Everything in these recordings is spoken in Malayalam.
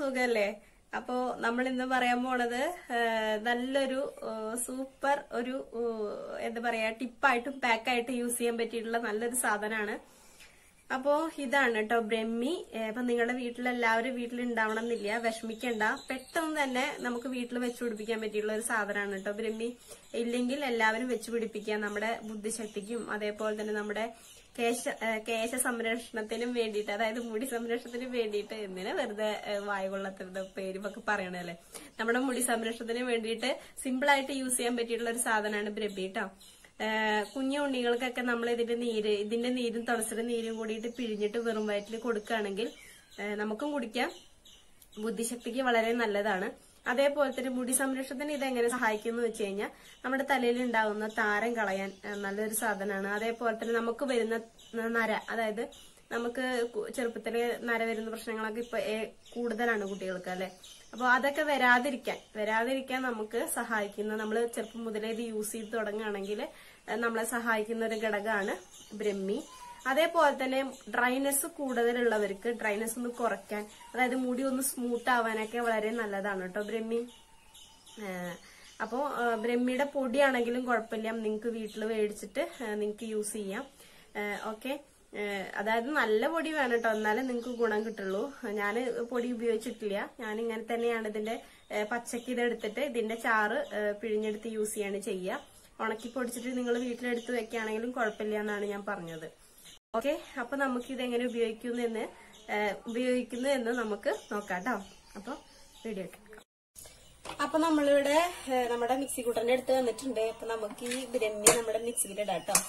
സുഖല്ലേ അപ്പോ നമ്മൾ ഇന്ന് പറയാൻ പോണത് ആ, നല്ലൊരു ആ, സൂപ്പർ ഒരു ആ, എന്താ പറയാ ടിപ്പായിട്ടും പാക്കായിട്ട് യൂസ് ചെയ്യാൻ പറ്റിയിട്ടുള്ള നല്ലൊരു സാധനമാണ് അപ്പോ ഇതാണ് കേട്ടോ ബ്രഹ്മി ഏ, ഇപ്പൊ നിങ്ങളുടെ വീട്ടിലെല്ലാവരും വീട്ടിൽ ഉണ്ടാവണം എന്നില്ല വിഷമിക്കണ്ട പെട്ടെന്ന് തന്നെ നമുക്ക് വീട്ടിൽ വെച്ച് പിടിപ്പിക്കാൻ പറ്റിയുള്ള ഒരു സാധനമാണ് കേട്ടോ ബ്രഹ്മി ഇല്ലെങ്കിൽ എല്ലാവരും വെച്ച് പിടിപ്പിക്കുക നമ്മുടെ ബുദ്ധിശക്തിക്കും അതേപോലെ തന്നെ നമ്മുടെ കേശ ഏ, കേശ സംരക്ഷണത്തിനും വേണ്ടിയിട്ട് അതായത് മുടി സംരക്ഷണത്തിനും വേണ്ടിയിട്ട് എന്തിനാ വെറുതെ ഏ, വായ കൊള്ളത്തരുടെ പേരുമൊക്കെ പറയണല്ലേ നമ്മുടെ മുടി സംരക്ഷണത്തിന് വേണ്ടിയിട്ട് സിമ്പിൾ ആയിട്ട് യൂസ് ചെയ്യാൻ പറ്റിയിട്ടുള്ള ഒരു സാധനമാണ് ബ്രഹ്മി കേട്ടോ ഏഹ് കുഞ്ഞു ഉണ്ണികൾക്കൊക്കെ നമ്മൾ ഇതിന്റെ നീര് ഇതിന്റെ നീരും തുളസിയുടെ നീരും കൂടിയിട്ട് പിഴിഞ്ഞിട്ട് വെറും വയറ്റിൽ കൊടുക്കുകയാണെങ്കിൽ ഏഹ് നമുക്കും കുടിക്കാം ബുദ്ധിശക്തിക്ക് വളരെ നല്ലതാണ് അതേപോലെ തന്നെ മുടി സംരക്ഷണത്തിന് ഇത് എങ്ങനെ സഹായിക്കും എന്ന് വെച്ച് കഴിഞ്ഞാൽ നമ്മുടെ തലയിൽ ഉണ്ടാകുന്ന താരം കളയാൻ ഏഹ് നല്ലൊരു സാധനമാണ് അതേപോലെ തന്നെ നമുക്ക് വരുന്ന നര അതായത് നമുക്ക് കു- ചെറുപ്പത്തില് നര വരുന്ന പ്രശ്നങ്ങളൊക്കെ ഇപ്പൊ ഏ- കൂടുതലാണ് കുട്ടികൾക്ക് അല്ലെ അപ്പൊ അതൊക്കെ വരാതിരിക്കാൻ വരാതിരിക്കാൻ നമുക്ക് സഹായിക്കുന്ന നമ്മൾ ചെറുപ്പം മുതലേ ഇത് യൂസ് ചെയ്ത് തുടങ്ങുകയാണെങ്കിൽ ഏഹ് നമ്മളെ സഹായിക്കുന്ന ഒരു ഘടകമാണ് ബ്രഹ്മി അതേപോലെ തന്നെ ഡ്രൈനെസ് കൂടുതലുള്ളവർക്ക് ഡ്രൈനെസ് ഒന്ന് കുറയ്ക്കാൻ അതായത് മുടി ഒന്ന് സ്മൂത്ത് ആവാനൊക്കെ വളരെ നല്ലതാണ് കേട്ടോ ബ്രഹ്മി ഏഹ് അപ്പോ ഏഹ് ബ്രഹ്മിയുടെ പൊടിയാണെങ്കിലും കുഴപ്പമില്ല നിങ്ങൾക്ക് വീട്ടിൽ മേടിച്ചിട്ട് നിങ്ങൾക്ക് യൂസ് ചെയ്യാം ഓക്കെ അതായത് നല്ല പൊടി വേണം കേട്ടോ എന്നാലേ നിങ്ങൾക്ക് ഗുണം കിട്ടുള്ളൂ ഞാൻ പൊടി ഉപയോഗിച്ചിട്ടില്ല ഞാൻ ഇങ്ങനെ തന്നെയാണ് ഇതിന്റെ ഏഹ് പച്ചക്ക് ഇതെടുത്തിട്ട് ഇതിന്റെ ചാറ് ഏഹ് പിഴിഞ്ഞെടുത്ത് യൂസ് ചെയ്യാണ് ചെയ്യുക ഉണക്കി പൊടിച്ചിട്ട് നിങ്ങൾ വീട്ടിലെടുത്ത് വെക്കുകയാണെങ്കിലും കുഴപ്പമില്ല എന്നാണ് ഞാൻ പറഞ്ഞത് ഓക്കെ അപ്പൊ നമുക്ക് ഇത് എങ്ങനെ ഉപയോഗിക്കുന്നു എന്ന് ഏഹ് ഉപയോഗിക്കുന്നു എന്ന് നമുക്ക് നോക്കാം കേട്ടോ അപ്പൊ വീഡിയോ എടുക്കാം അപ്പൊ നമ്മളിവിടെ ഏഹ് നമ്മുടെ മിക്സി കൂട്ടറിന്റെ അടുത്ത് വന്നിട്ടുണ്ട് അപ്പൊ നമുക്ക് ഈ ബ്രഹ്മി നമ്മുടെ മിക്സിയിൽ ഇടാം കേട്ടോ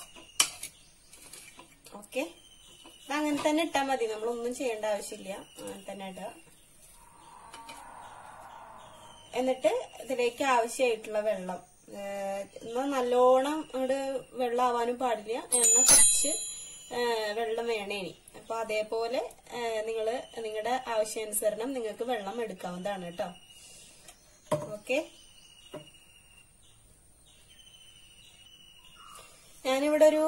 ഓക്കെ അങ്ങനെ തന്നെ ഇട്ടാ മതി നമ്മളൊന്നും ചെയ്യേണ്ട ആവശ്യമില്ല അങ്ങനെ തന്നെ ഇടുക എന്നിട്ട് ഇതിലേക്ക് ആവശ്യമായിട്ടുള്ള വെള്ളം ഏഹ് എന്നാ നല്ലോണം അങ്ങോട്ട് വെള്ളം ആവാനും പാടില്ല എണ്ണ കുറച്ച് ഏഹ് വെള്ളം വേണേനി അപ്പൊ അതേപോലെ ഏഹ് നിങ്ങള് നിങ്ങളുടെ ആവശ്യാനുസരണം നിങ്ങൾക്ക് വെള്ളം എടുക്കാവുന്നതാണ് കേട്ടോ ഓക്കെ ഞാനിവിടെ ഒരു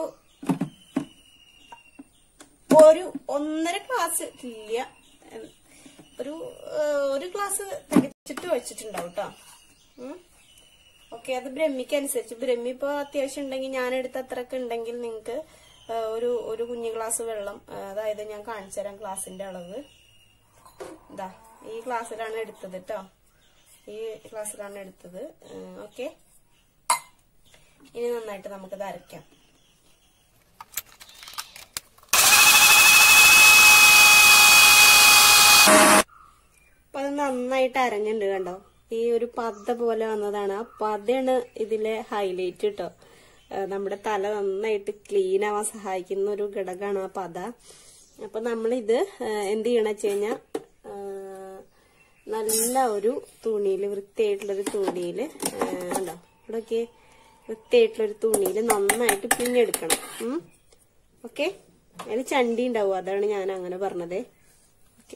ഒരു ഒന്നര ഗ്ലാസ് ഇല്ല ഉം, ഒരു ഏഹ്, ഒരു ഗ്ലാസ് തികച്ചിട്ട് വെച്ചിട്ടുണ്ടാവും കേട്ടോ ഓക്കെ അത് ബ്രഹ്മിക്ക് അനുസരിച്ച് ബ്രഹ്മി ഇപ്പൊ അത്യാവശ്യം ഉണ്ടെങ്കിൽ ഞാൻ എടുത്ത അത്രക്ക് ഉണ്ടെങ്കിൽ നിങ്ങൾക്ക് ഒരു ഒരു കുഞ്ഞു ഗ്ലാസ് വെള്ളം ആ, അതായത് ഞാൻ കാണിച്ചു തരാം ഗ്ലാസിന്റെ അളവ് ഇതാ ഈ ഗ്ലാസ്സിലാണ് എടുത്തത് കേട്ടോ ഈ ഗ്ലാസ്സിലാണ് എടുത്തത് ഓക്കെ ഇനി നന്നായിട്ട് നമുക്കത് അരയ്ക്കാം അപ്പൊ അത് നന്നായിട്ട് അരഞ്ഞിട്ടുണ്ട് കണ്ടോ ഈ ഒരു പത പോലെ വന്നതാണ് ആ പതയാണ് ഇതിലെ ഹൈലൈറ്റ് കേട്ടോ ഏഹ് നമ്മുടെ തല നന്നായിട്ട് ക്ലീൻ ആവാൻ സഹായിക്കുന്ന ഒരു ഘടകമാണ് ആ പത അപ്പൊ നമ്മളിത് ഏഹ് എന്ത് ചെയ്യണം വെച്ച് കഴിഞ്ഞാൽ നല്ല ഒരു തുണിയിൽ വൃത്തിയായിട്ടുള്ളൊരു തുണിയിൽ കണ്ടോ ഇവിടെയൊക്കെ വൃത്തിയായിട്ടുള്ളൊരു തുണിയിൽ നന്നായിട്ട് പിഞ്ഞെടുക്കണം ഉം ഓക്കെ അതിൽ ചണ്ടി ഉണ്ടാവും അതാണ് ഞാൻ അങ്ങനെ പറഞ്ഞത് ഓക്കെ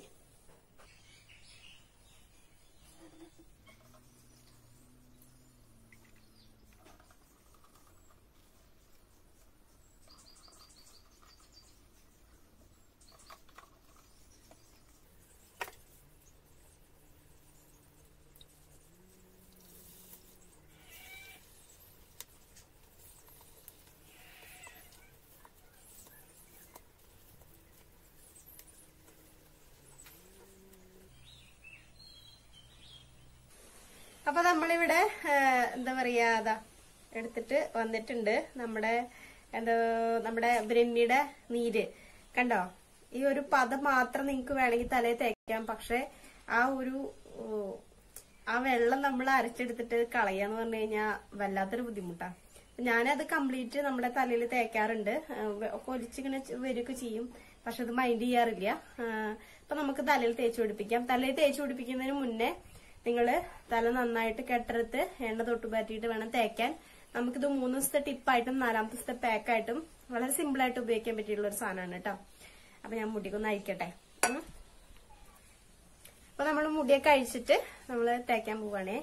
അപ്പൊ നമ്മളിവിടെ ഏഹ്, എന്താ പറയാ അതാ എടുത്തിട്ട് വന്നിട്ടുണ്ട് നമ്മുടെ എന്താ നമ്മുടെ ബ്രഹ്മിയുടെ നീര് കണ്ടോ ഈ ഒരു പദം മാത്രം നിങ്ങൾക്ക് വേണമെങ്കിൽ തലയിൽ തേക്കാം പക്ഷെ ആ ഒരു ഓ, ആ വെള്ളം നമ്മൾ അരച്ചെടുത്തിട്ട് കളയാന്ന് പറഞ്ഞു കഴിഞ്ഞാൽ വല്ലാത്തൊരു ബുദ്ധിമുട്ടാ ഞാനത് കംപ്ലീറ്റ് നമ്മുടെ തലയിൽ തേക്കാറുണ്ട് കൊലിച്ചിങ്ങനെ വരികയൊക്കെ ചെയ്യും പക്ഷെ അത് മൈൻഡ് ചെയ്യാറില്ല ഏഹ്, അപ്പൊ നമുക്ക് തലയിൽ തേച്ച് പിടിപ്പിക്കാം തലയിൽ തേച്ച് പിടിപ്പിക്കുന്നതിന് മുന്നേ നിങ്ങൾ തല നന്നായിട്ട് കെട്ടറുത്ത് എണ്ണ തൊട്ട് പറ്റിയിട്ട് വേണം തേക്കാൻ നമുക്കിത് മൂന്ന് ദിവസത്തെ ടിപ്പായിട്ടും നാലാമത്തെ ദിവസത്തെ പാക്കായിട്ടും വളരെ സിമ്പിൾ ആയിട്ട് ഉപയോഗിക്കാൻ പറ്റിയിട്ടുള്ള ഒരു സാധനമാണ് കേട്ടോ അപ്പൊ ഞാൻ മുടിക്കൊന്ന് അഴിക്കട്ടെ ഉം. അപ്പൊ നമ്മൾ മുടിയൊക്കെ അഴിച്ചിട്ട് നമ്മൾ തേക്കാൻ പോവാണേ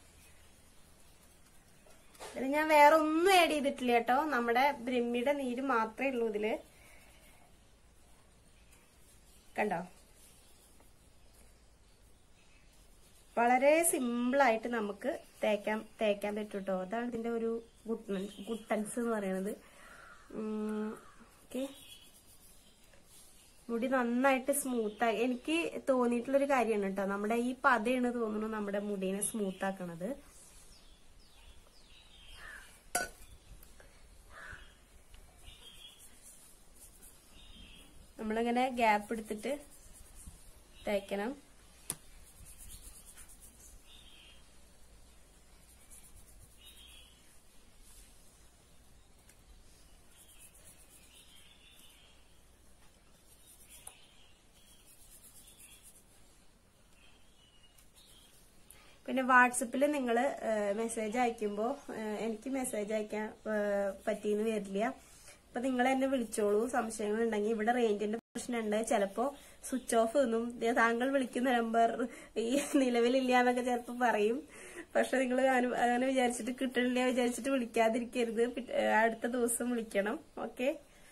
ഇതിൽ ഞാൻ വേറെ ഒന്നും ആഡ് ചെയ്തിട്ടില്ല കേട്ടോ നമ്മുടെ ബ്രഹ്മിയുടെ നീര് മാത്രമേ ഉള്ളൂ ഇതില് കണ്ടോ വളരെ സിമ്പിളായിട്ട് നമുക്ക് തേക്കാൻ തേക്കാൻ പറ്റും കേട്ടോ അതാണ് ഇതിന്റെ ഒരു ഗുഡ് ഗുട്ടൻസ് എന്ന് പറയുന്നത് ഓക്കെ മുടി നന്നായിട്ട് സ്മൂത്ത് ആയി എനിക്ക് തോന്നിയിട്ടുള്ളൊരു കാര്യമാണ് കേട്ടോ നമ്മുടെ ഈ പതയാണ് തോന്നുന്നു നമ്മുടെ മുടീനെ സ്മൂത്ത് ആക്കണത് നമ്മളിങ്ങനെ ഗ്യാപ്പ് എടുത്തിട്ട് തേക്കണം പിന്നെ വാട്സപ്പിൽ നിങ്ങൾ മെസ്സേജ് അയക്കുമ്പോൾ എനിക്ക് മെസ്സേജ് അയക്കാൻ ഏഹ്, പറ്റിയെന്ന് വരില്ല അപ്പൊ നിങ്ങൾ എന്നെ വിളിച്ചോളൂ സംശയങ്ങൾ ഉണ്ടെങ്കിൽ ഇവിടെ റേഞ്ചിന്റെ പ്രശ്നമുണ്ട് ചിലപ്പോ സ്വിച്ച് ഓഫ് എന്നും ദേ താങ്കൾ വിളിക്കുന്ന നമ്പർ ഈ നിലവിലില്ല എന്നൊക്കെ ചിലപ്പോ പറയും പക്ഷെ നിങ്ങൾ അങ്ങനെ വിചാരിച്ചിട്ട് കിട്ടണില്ല വിചാരിച്ചിട്ട് വിളിക്കാതിരിക്കരുത് പിറ്റ- ഏഹ്, അടുത്ത ദിവസം വിളിക്കണം ഓക്കെ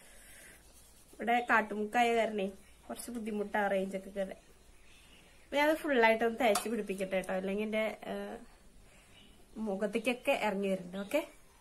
ഇവിടെ കാട്ടുമുക്കായ കാരണേ കുറച്ച് ബുദ്ധിമുട്ടാ റേഞ്ച് ഒക്കെ കയറി അപ്പൊ ഞാൻ അത് ഫുള്ളായിട്ടൊന്ന് തേച്ച് പിടിപ്പിക്കട്ടെ കേട്ടോ അല്ലെങ്കിൽ എന്റെ ഏഹ്, മുഖത്തേക്കൊക്കെ ഇറങ്ങി വരുന്നുണ്ട് ഓക്കെ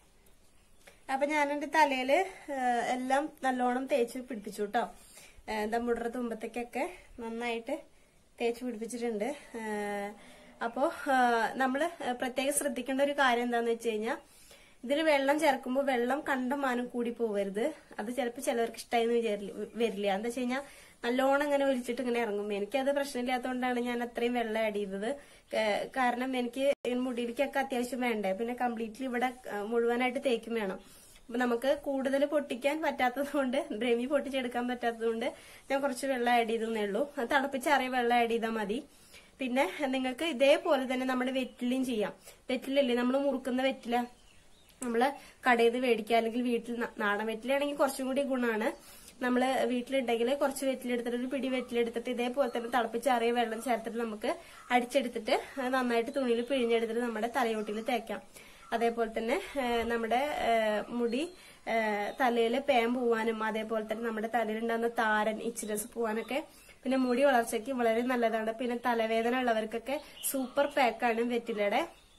അപ്പൊ ഞാൻ എന്റെ തലയില് ഏഹ്, എല്ലാം നല്ലോണം തേച്ച് പിടിപ്പിച്ചു കേട്ടോ ദമ്മുടറ തുമ്പത്തേക്കൊക്കെ നന്നായിട്ട് തേച്ച് പിടിപ്പിച്ചിട്ടുണ്ട് ഏഹ്, അപ്പോ ഏഹ്, നമ്മള് പ്രത്യേകം ശ്രദ്ധിക്കേണ്ട ഒരു കാര്യം എന്താന്ന് വെച്ച് കഴിഞ്ഞാൽ ഇതിൽ വെള്ളം ചേർക്കുമ്പോൾ വെള്ളം കണ്ടമാനം കൂടി പോവരുത് അത് ചിലപ്പോൾ ചിലവർക്ക് ഇഷ്ടമായി വരില്ല എന്താ വെച്ച് കഴിഞ്ഞാൽ നല്ലോണം ഇങ്ങനെ ഒലിച്ചിട്ട് ഇങ്ങനെ ഇറങ്ങും എനിക്കത് പ്രശ്നമില്ലാത്തതുകൊണ്ടാണ് ഞാൻ അത്രയും വെള്ളം ആഡ് ചെയ്തത് ഏഹ് കാരണം എനിക്ക് ഈ മുടിയിലേക്കൊക്കെ അത്യാവശ്യം വേണ്ടേ പിന്നെ കംപ്ലീറ്റ്ലി ഇവിടെ ഏഹ് മുഴുവനായിട്ട് തേക്കും വേണം അപ്പൊ നമുക്ക് കൂടുതൽ പൊട്ടിക്കാൻ പറ്റാത്തത് കൊണ്ട് ബ്രഹ്മി പൊട്ടിച്ചെടുക്കാൻ പറ്റാത്തത് കൊണ്ട് ഞാൻ കുറച്ച് വെള്ളം ആഡ് ചെയ്തേ ഉള്ളൂ അത് തിളപ്പിച്ചറിയ വെള്ളം ആഡ് ചെയ്താൽ മതി പിന്നെ നിങ്ങൾക്ക് ഇതേപോലെ തന്നെ നമ്മുടെ വെറ്റിലും ചെയ്യാം വെറ്റിലല്ലേ നമ്മൾ മുറുക്കുന്ന വെറ്റില നമ്മള് കടയിൽ നിന്ന് മേടിക്കുക അല്ലെങ്കിൽ വീട്ടിൽ ന- നാടൻ വെറ്റിലാണെങ്കിൽ കുറച്ചും കൂടി ഗുണമാണ് നമ്മള് വീട്ടിലുണ്ടെങ്കിൽ കുറച്ച് വെറ്റിലെടുത്തിട്ട് ഒരു പിടി വെറ്റിലെടുത്തിട്ട് ഇതേപോലെ തന്നെ തിളപ്പിച്ചാറിയ വെള്ളം ചേർത്തിട്ട് നമുക്ക് അടിച്ചെടുത്തിട്ട് അത് നന്നായിട്ട് തുണിയിൽ പിഴിഞ്ഞെടുത്തിട്ട് നമ്മുടെ തലയോട്ടിൽ തേക്കാം അതേപോലെ തന്നെ ഏഹ്, നമ്മുടെ ഏഹ്, മുടി തലയിൽ പേൻ പോവാനും അതേപോലെ തന്നെ നമ്മുടെ തലയിലുണ്ടാകുന്ന താരൻ ഇച്ചിരസ് പോവാനൊക്കെ പിന്നെ മുടി വളർച്ചയ്ക്ക് വളരെ നല്ലതാണ് പിന്നെ തലവേദന ഉള്ളവർക്കൊക്കെ സൂപ്പർ പാക്കാണ് വെറ്റിലയുടെ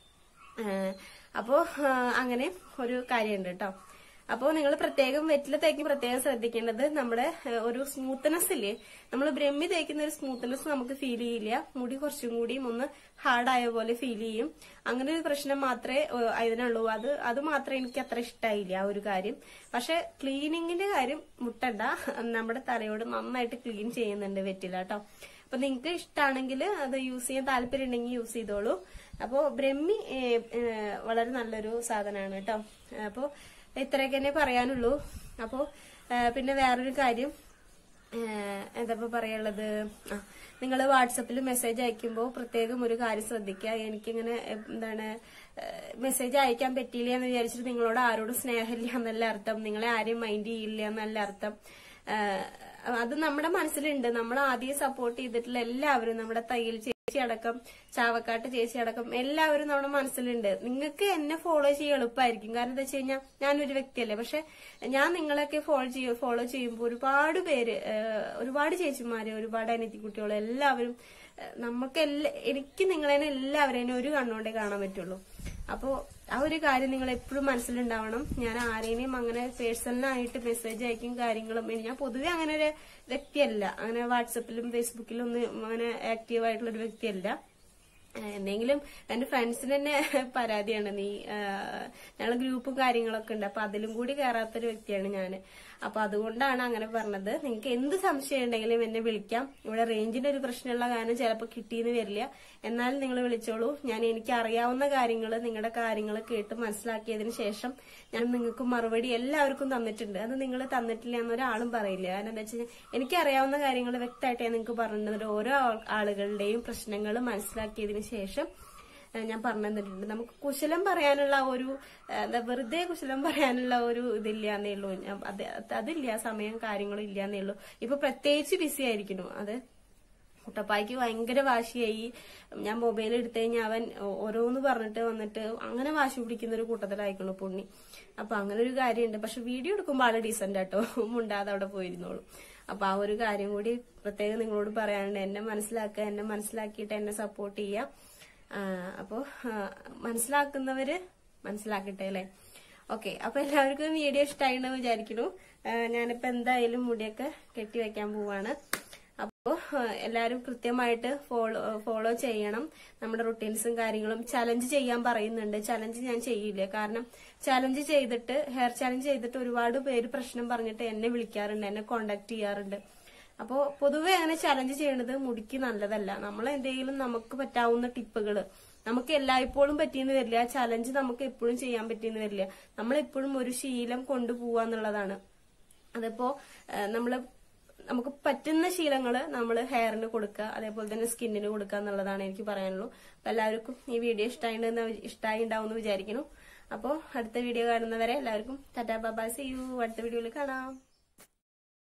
ഏഹ് അപ്പോ ആഹ് അങ്ങനെ ഒരു കാര്യമുണ്ട് കേട്ടോ അപ്പോ നിങ്ങൾ പ്രത്യേകം വെറ്റില തേക്ക് പ്രത്യേകം ശ്രദ്ധിക്കേണ്ടത് നമ്മുടെ ഏഹ് ഒരു സ്മൂത്ത്നെസ് ഇല്ലേ നമ്മൾ ബ്രഹ്മി തേക്കുന്ന ഒരു സ്മൂത്ത്നെസ് നമുക്ക് ഫീൽ ചെയ്യില്ല മുടി കുറച്ചും കൂടിയും ഒന്ന് ഹാർഡായ പോലെ ഫീൽ ചെയ്യും അങ്ങനെ ഒരു പ്രശ്നം മാത്രമേ ഏഹ് അതിനുള്ളൂ അത് അത് മാത്രമേ എനിക്ക് അത്ര ഇഷ്ടമായില്ല ആ ഒരു കാര്യം പക്ഷെ ക്ലീനിങ്ങിന്റെ കാര്യം മുട്ടണ്ട നമ്മുടെ തലയോട് നന്നായിട്ട് ക്ലീൻ ചെയ്യുന്നുണ്ട് വെറ്റില കേട്ടോ അപ്പൊ നിങ്ങൾക്ക് ഇഷ്ടമാണെങ്കിൽ അത് യൂസ് ചെയ്യാൻ താല്പര്യം ഉണ്ടെങ്കിൽ യൂസ് ചെയ്തോളൂ അപ്പോ ബ്രഹ്മി ഏ, ഏ, വളരെ നല്ലൊരു സാധനമാണ് കേട്ടോ അപ്പോ ഇത്രയൊക്കെ തന്നെ പറയാനുള്ളൂ അപ്പോ ഏ, പിന്നെ വേറൊരു കാര്യം എന്താ ഇപ്പൊ പറയാനുള്ളത് ആ നിങ്ങൾ വാട്സപ്പിൽ മെസ്സേജ് അയക്കുമ്പോൾ പ്രത്യേകം ഒരു കാര്യം ശ്രദ്ധിക്കുക എനിക്കിങ്ങനെ എ, എന്താണ് മെസ്സേജ് അയക്കാൻ പറ്റിയില്ല എന്ന് വിചാരിച്ചിട്ട് നിങ്ങളോട് ആരോടും സ്നേഹമില്ല എന്നല്ല അർത്ഥം നിങ്ങളെ ആരെയും മൈൻഡ് ചെയ്യില്ല എന്നല്ല അർത്ഥം ഏഹ് അത് നമ്മുടെ മനസ്സിലുണ്ട് നമ്മൾ ആദ്യം സപ്പോർട്ട് ചെയ്തിട്ടുള്ള എല്ലാവരും നമ്മുടെ തയ്യൽ ചേച്ചി അടക്കം ചാവക്കാട്ട് ചേച്ചി അടക്കം എല്ലാവരും നമ്മുടെ മനസ്സിലുണ്ട് നിങ്ങൾക്ക് എന്നെ ഫോളോ ചെയ്യാൻ എളുപ്പമായിരിക്കും കാരണം എന്താ വെച്ച് കഴിഞ്ഞാൽ ഞാനൊരു വ്യക്തിയല്ലേ പക്ഷെ ഞാൻ നിങ്ങളൊക്കെ ഫോളോ ചെയ്യും ഫോളോ ചെയ്യുമ്പോൾ ഒരുപാട് പേര് ഏഹ് ഒരുപാട് ചേച്ചിമാര് ഒരുപാട് അനിയത്തിക്കുട്ടികൾ എല്ലാവരും ഏഹ് നമുക്ക് എല്ലാ എനിക്ക് നിങ്ങളെ എല്ലാവരെയും ഒരു കണ്ണുകൊണ്ടേ കാണാൻ പറ്റുള്ളൂ അപ്പോ ആ ഒരു കാര്യം നിങ്ങൾ എപ്പോഴും മനസ്സിലുണ്ടാവണം ഞാൻ ആരെയും അങ്ങനെ പേഴ്സണലായിട്ട് മെസ്സേജ് അയക്കും കാര്യങ്ങളും ഞാൻ പൊതുവെ അങ്ങനെ ഒരു വ്യക്തിയല്ല അങ്ങനെ വാട്സപ്പിലും ഫേസ്ബുക്കിലും ഒന്നും അങ്ങനെ ആക്റ്റീവ് ആയിട്ടുള്ള ഒരു വ്യക്തിയല്ല ഏഹ് എന്തെങ്കിലും എന്റെ ഫ്രണ്ട്സിന് തന്നെ പരാതിയാണ് നീ ഞങ്ങൾ ഗ്രൂപ്പും കാര്യങ്ങളൊക്കെ ഉണ്ട് അപ്പൊ അതിലും കൂടി കയറാത്തൊരു വ്യക്തിയാണ് ഞാൻ അപ്പൊ അതുകൊണ്ടാണ് അങ്ങനെ പറഞ്ഞത് നിങ്ങൾക്ക് എന്ത് സംശയം ഉണ്ടെങ്കിലും എന്നെ വിളിക്കാം ഇവിടെ റേഞ്ചിന്റെ ഒരു പ്രശ്നമുള്ള കാരണം ചിലപ്പോൾ കിട്ടിയെന്ന് വരില്ല എന്നാലും നിങ്ങൾ വിളിച്ചോളൂ ഞാൻ എനിക്ക് അറിയാവുന്ന കാര്യങ്ങൾ നിങ്ങളുടെ കാര്യങ്ങൾ കേട്ട് മനസ്സിലാക്കിയതിന് ശേഷം ഞാൻ നിങ്ങൾക്ക് മറുപടി എല്ലാവർക്കും തന്നിട്ടുണ്ട് അത് നിങ്ങൾ തന്നിട്ടില്ല എന്ന് ഒരാളും പറയില്ല കാരണം എന്താ വെച്ചാൽ എനിക്ക് അറിയാവുന്ന കാര്യങ്ങൾ വ്യക്തമായിട്ട് ഞാൻ നിങ്ങൾക്ക് പറഞ്ഞു തന്നിട്ട് ഓരോ ആൾ- ആളുകളുടെയും പ്രശ്നങ്ങൾ മനസ്സിലാക്കിയതിന് ശേഷം ഏഹ് ഞാൻ പറഞ്ഞു തന്നിട്ടുണ്ട് നമുക്ക് കുശലം പറയാനുള്ള ഒരു ഏഹ് എന്താ വെറുതെ കുശലം പറയാനുള്ള ഒരു ഇതില്ല എന്നേ ഉള്ളൂ ഞാൻ അത് അതില്ല സമയം കാര്യങ്ങളും ഇല്ല എന്നേ ഉള്ളൂ ഇപ്പൊ പ്രത്യേകിച്ച് ബിസി ആയിരിക്കുന്നു അത് കുട്ടപ്പായ്ക്ക് ഭയങ്കര വാശിയായി ഞാൻ മൊബൈൽ എടുത്തു കഴിഞ്ഞാൽ അവൻ ഓ- ഓരോന്ന് പറഞ്ഞിട്ട് വന്നിട്ട് അങ്ങനെ വാശി പിടിക്കുന്ന ഒരു കൂട്ടത്തിലായിക്കണു പുണ്ണി അപ്പൊ അങ്ങനെ ഒരു കാര്യമുണ്ട് പക്ഷെ വീഡിയോ എടുക്കുമ്പോൾ ആള് ഡീസന്റ് ആട്ടോ മുണ്ടാതെ അവിടെ പോയിരുന്നോളൂ അപ്പൊ ആ ഒരു കാര്യം കൂടി പ്രത്യേകം നിങ്ങളോട് പറയാനുണ്ട് എന്നെ മനസ്സിലാക്കുക എന്നെ മനസ്സിലാക്കിയിട്ട് എന്നെ സപ്പോർട്ട് ചെയ്യുക അപ്പോൾ മനസ്സിലാക്കുന്നവര് മനസ്സിലാക്കട്ടെ അല്ലേ ഓക്കെ അപ്പൊ എല്ലാവർക്കും വീഡിയോ ഇഷ്ടമായിണ്ടെന്ന് വിചാരിക്കുന്നു ആ, ഞാനിപ്പോ എന്തായാലും മുടിയൊക്കെ കെട്ടി വെക്കാൻ പോവാണ് അപ്പോ ആ, എല്ലാവരും കൃത്യമായിട്ട് ഫോളോ ഫോളോ ചെയ്യണം നമ്മുടെ റുട്ടീൻസും കാര്യങ്ങളും ചലഞ്ച് ചെയ്യാൻ പറയുന്നുണ്ട് ചലഞ്ച് ഞാൻ ചെയ്യില്ല കാരണം ചലഞ്ച് ചെയ്തിട്ട് ഹെയർ ചലഞ്ച് ചെയ്തിട്ട് ഒരുപാട് പേര് പ്രശ്നം പറഞ്ഞിട്ട് എന്നെ വിളിക്കാറുണ്ട് എന്നെ കോണ്ടാക്ട് ചെയ്യാറുണ്ട് അപ്പോ പൊതുവെ അങ്ങനെ ചലഞ്ച് ചെയ്യണത് മുടിക്ക് നല്ലതല്ല നമ്മൾ എന്തെങ്കിലും നമുക്ക് പറ്റാവുന്ന ടിപ്പുകൾ നമുക്ക് എല്ലായ്പ്പോഴും പറ്റിയെന്ന് വരില്ല ചലഞ്ച് നമുക്ക് എപ്പോഴും ചെയ്യാൻ പറ്റിയെന്ന് വരില്ല നമ്മൾ എപ്പോഴും ഒരു ശീലം കൊണ്ടുപോവാന്നുള്ളതാണ് അതിപ്പോ ഏഹ്, നമ്മള് നമുക്ക് പറ്റുന്ന ശീലങ്ങൾ നമ്മൾ ഹെയറിന് കൊടുക്കുക അതേപോലെ തന്നെ സ്കിന്നിന് കൊടുക്കുക എന്നുള്ളതാണ് എനിക്ക് പറയാനുള്ളൂ അപ്പൊ എല്ലാവർക്കും ഈ വീഡിയോ ഇഷ്ടമായിണ്ടെന്ന് ഇഷ്ടമായി ഉണ്ടാവും എന്ന് വിചാരിക്കുന്നു അപ്പോൾ അടുത്ത വീഡിയോ കാണുന്നവരെ എല്ലാവർക്കും ടാറ്റാ ബാബാ സി യു അടുത്ത വീഡിയോയിൽ കാണാം